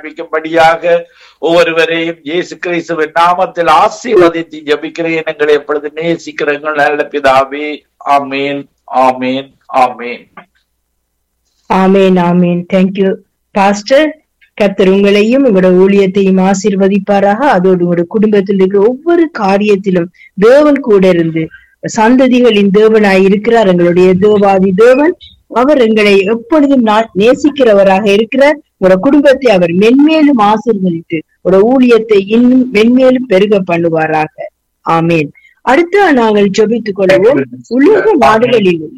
நடப்பிக்கும்படியாக ஒவ்வொருவரையும் இயேசு கிறிஸ்துவின் நாமத்தில் ஆசீர்வதித்து ஜபிக்கிறேன் எங்களை எப்பொழுது நேசிக்கிறீர்கள் நல்ல பிதாவே ஆமேன் ஆமேன் ஆமேன் ஆமேன் ஆமேன் தேங்க்யூ பாஸ்டர் கர்த்தர் உங்களையும் உங்களோட ஊழியத்தையும் ஆசீர்வதிப்பாராக அதோடு உங்களோட குடும்பத்தில் இருக்கிற ஒவ்வொரு காரியத்திலும் தேவன் கூட இருந்து சந்ததிகளின் தேவனாய் இருக்கிறார் எங்களுடைய தேவாதி தேவன் அவர் எங்களை எப்பொழுதும் நா- நேசிக்கிறவராக இருக்கிறார் உங்களோட குடும்பத்தை அவர் மென்மேலும் ஆசீர்வதித்து உங்களோட ஊழியத்தை இன்னும் மென்மேலும் பெருக பண்ணுவாராக ஆமேன் அடுத்து நாங்கள் ஜெபித்துக் கொள்வோம் உலக நாடுகளில் உள்ள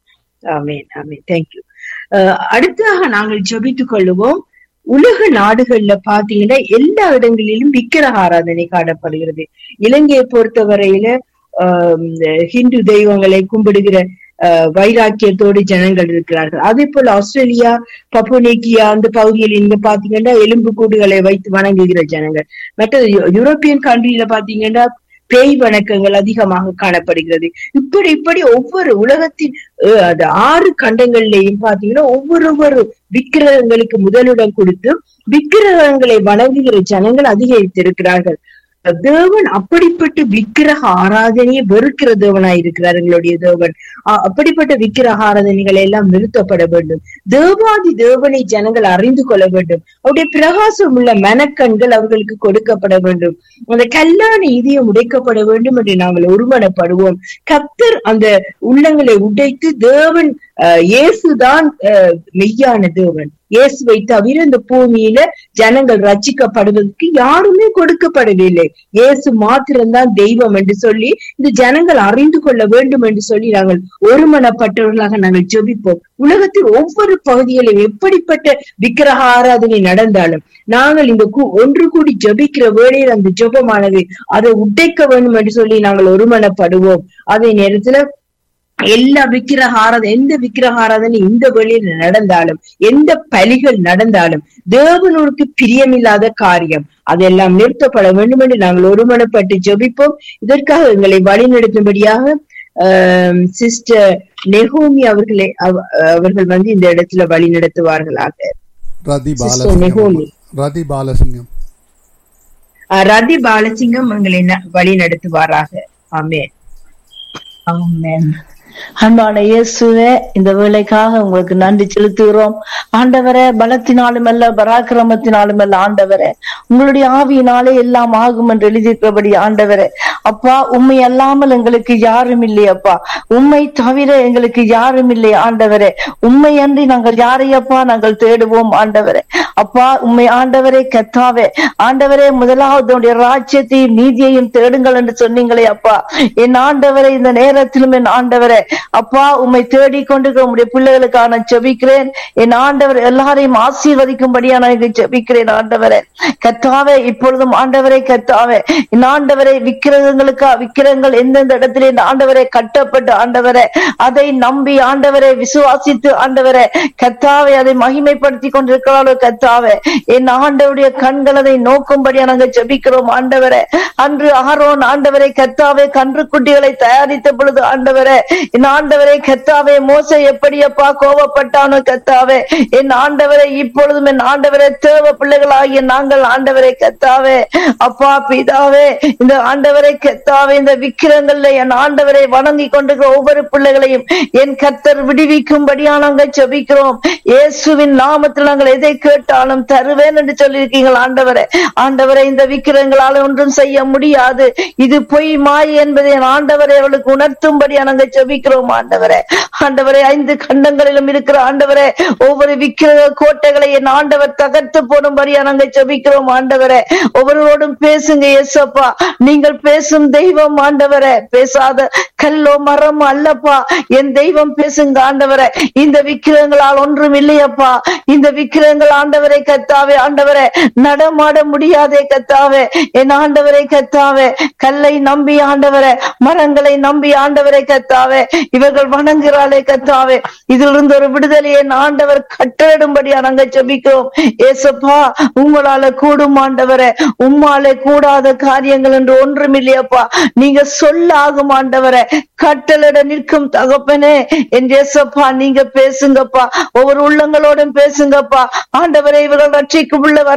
ஆமேன் ஆமேன் தேங்க்யூ அடுத்ததாக நாங்கள் ஜெபித்துக் கொள்ளுவோம் உலக நாடுகள்ல பாத்தீங்கன்னா எல்லா இடங்களிலும் விக்கிரக ஆராதனை காணப்படுகிறது இலங்கையை பொறுத்தவரையில ஆஹ் இந்த ஹிந்து தெய்வங்களை கும்பிடுகிற ஆஹ் வைராக்கியத்தோடு ஜனங்கள் இருக்கிறார்கள் அதே போல ஆஸ்திரேலியா பப்புனேக்கியா அந்த பகுதியில் இங்க பாத்தீங்கன்னா எலும்பு கூடுகளை வைத்து வணங்குகிற ஜனங்கள் மற்றது யு- யூரோப்பியன் கண்ட்ரில பாத்தீங்கன்னா பேய் வணக்கங்கள் அதிகமாக காணப்படுகிறது இப்படி இப்படி ஒவ்வொரு உலகத்தின் அஹ், அது ஆறு கண்டங்கள்லயும் பாத்தீங்கன்னா ஒவ்வொரு விக்கிரகங்களுக்கு முதலிடம் கொடுத்து விக்கிரகங்களை வணங்குகிற ஜனங்கள் அதிகரித்திருக்கிறார்கள் தேவன் அப்படிப்பட்ட விக்கிரக ஆராதனையை வெறுக்கிற தேவனாய் இருக்கிறார் எங்களுடைய தேவன் அ- அப்படிப்பட்ட விக்கிரக ஆராதனைகள் எல்லாம் நிறுத்தப்பட வேண்டும் தேவாதி தேவனை ஜனங்கள் அறிந்து கொள்ள வேண்டும் அவருடைய பிரகாசம் உள்ள மனக்கண்கள் அவர்களுக்கு கொடுக்கப்பட வேண்டும் அந்த கல்லான இதயம் உடைக்கப்பட வேண்டும் என்று நாங்கள் ஒருமனப்படுவோம் கத்தர் அந்த உள்ளங்களை உடைத்து தேவன் அஹ், இயேசுதான் அஹ், மெய்யான தேவன் இயேசுவை தவிர இந்த பூமியில ஜனங்கள் ரட்சிக்கப்படுவதற்கு யாருமே கொடுக்கப்படவில்லை இயேசு மாத்திரம்தான் தெய்வம் என்று சொல்லி இந்த ஜனங்கள் அறிந்து கொள்ள வேண்டும் என்று சொல்லி நாங்கள் ஒருமனப்பட்டவர்களாக நாங்கள் ஜெபிப்போம் உலகத்தில் ஒவ்வொரு பகுதிகளிலும் எப்படிப்பட்ட விக்கிரக ஆராதனை நடந்தாலும் நாங்கள் இந்த கூ- ஒன்று கூடி ஜெபிக்கிற வேளையில் அந்த ஜெபமானது அதை உடைக்க வேண்டும் என்று சொல்லி நாங்கள் ஒருமனப்படுவோம் அதே நேரத்துல எல்லா விக்கிரக ஆராதனை எந்த விக்கிரக ஆராதனை இந்த வழியில் நடந்தாலும் எந்த பலிகள் நடந்தாலும் தேவனுக்கு பிரியமில்லாத காரியம் அதெல்லாம் நிறுத்தப்பட வேண்டும் என்று நாங்கள் ஒருமனப்பட்டு ஜெபிப்போம் இதற்காக எங்களை வழிநடத்தும்படியாக சிஸ்டர் நெஹோமி அவர்களை அவ- அவர்கள் வந்து இந்த இடத்துல வழி நடத்துவார்களாக ரதி Sister Nehumi. பாலசிங்கம் ரதி பாலசிங்கம் அஹ், ரதி பாலசிங்கம் எங்களை ந- வழி நடத்துவாராக ஆமென் ஆமென் அன்பான இயேசுவே இந்த வேலைக்காக உங்களுக்கு நன்றி செலுத்துகிறோம் ஆண்டவரே பலத்தினாலும் அல்ல பராக்கிரமத்தினாலும் அல்ல ஆண்டவரே உங்களுடைய ஆவியினாலே எல்லாம் ஆகும் என்று எழுதியிருக்கிறபடி ஆண்டவரே அப்பா உண்மை அல்லாமல் எங்களுக்கு யாரும் இல்லை அப்பா உண்மை தவிர எங்களுக்கு யாரும் இல்லை ஆண்டவரே உண்மை அன்றி நாங்கள் யாரையப்பா நாங்கள் தேடுவோம் ஆண்டவரே அப்பா உண்மை ஆண்டவரே கத்தாவே ஆண்டவரே முதலாவது உடைய ராஜ்யத்தையும் நீதியையும் தேடுங்கள் என்று சொன்னீங்களே அப்பா என் ஆண்டவரே இந்த நேரத்திலும் என் ஆண்டவரே அப்பா உம்மை தேடிக் கொண்டு உம்முடைய பிள்ளைகளுக்காக நான் ஜெபிக்கிறேன் என் ஆண்டவர் எல்லாரையும் ஆசீர்வதிக்கும்படியா நான் இங்கு ஜெபிக்கிறேன் ஆண்டவரே கத்தாவே இப்பொழுதும் ஆண்டவரே கத்தாவே என் ஆண்டவரை விக்கிரகங்களுக்கா விக்கிரகங்கள் எந்தெந்த இடத்திலே இந்த ஆண்டவரை கட்டப்பட்டு ஆண்டவரே அதை நம்பி ஆண்டவரை விசுவாசித்து ஆண்டவரே கத்தாவே அதை மகிமைப்படுத்தி கொண்டிருக்கிறாளோ கத்தாவே என் ஆண்டவருடைய கண்கள் அதை நோக்கும்படியா நாங்கள் ஜெபிக்கிறோம் ஆண்டவரே அன்று ஆரோன் ஆண்டவரை கத்தாவே கன்று குட்டிகளை தயாரித்த பொழுது ஆண்டவரே என் ஆண்டவரை கத்தாவே மோச எப்படி அப்பா கோபப்பட்டானோ கத்தாவே என் ஆண்டவரை இப்பொழுதும் என் ஆண்டவரை தேவ பிள்ளைகளாகிய நாங்கள் ஆண்டவரை கத்தாவே அப்பா பிதாவே இந்த ஆண்டவரை கத்தாவே இந்த விக்கிரங்கள்ல என் ஆண்டவரை வணங்கி கொண்டிருக்கிற ஒவ்வொரு பிள்ளைகளையும் என் கத்தர் விடுவிக்கும்படியா நாங்கள் ஜெபிக்கிறோம் இயேசுவின் நாமத்தில் நாங்கள் எதை கேட்டாலும் தருவேன் என்று சொல்லியிருக்கீங்க ஆண்டவரே ஆண்டவரை இந்த விக்கிரங்களால் ஒன்றும் செய்ய முடியாது இது பொய் மாய் என்பதை என் ஆண்டவரை அவளுக்கு உணர்த்தும்படியா நாங்கள் ஜெபிக்கிறோம் ஆண்டவரே ஆண்டவரே ஐந்து கண்டங்களிலும் இருக்கிற ஆண்டவரே ஒவ்வொரு விக்கிரக கோட்டைகளை என் ஆண்டவர் தகர்த்து போடும்படியா நாங்கள் ஜெபிக்கிறோம் ஆண்டவரே ஒவ்வொருவரோடும் பேசுங்க இயேசப்பா நீங்கள் பேசும் தெய்வம் ஆண்டவரே பேசாத கல்லோ மரம் அல்லப்பா என் தெய்வம் பேசுங்க ஆண்டவரே இந்த விக்கிரகங்களால் ஒன்றும் இல்லையப்பா இந்த விக்கிரகங்கள் ஆண்டவரை கத்தாவே ஆண்டவரே நடமாட முடியாதே கத்தாவே என் ஆண்டவரை கத்தாவே கல்லை நம்பி ஆண்டவரே மரங்களை நம்பி ஆண்டவரை கத்தாவே இவர்கள் வணங்குகிறாளே கத்தாவே இதிலிருந்து ஒரு விடுதலையை என் ஆண்டவர் கட்டளிடும்படியா நாங்க ஜெபிக்கிறோம் ஏசப்பா உங்களால கூடும் ஆண்டவரே உம்மாலே கூடாத காரியங்கள் என்று ஒன்றும் இல்லையப்பா நீங்க சொல்ல ஆகும் ஆண்டவரே கட்டளிட நிற்கும் தகப்பனே என் ஏசப்பா நீங்க பேசுங்கப்பா ஒவ்வொரு உள்ளங்களோடும் பேசுங்கப்பா ஆண்டவரை இவர்கள் ரட்சிக்கு உள்ள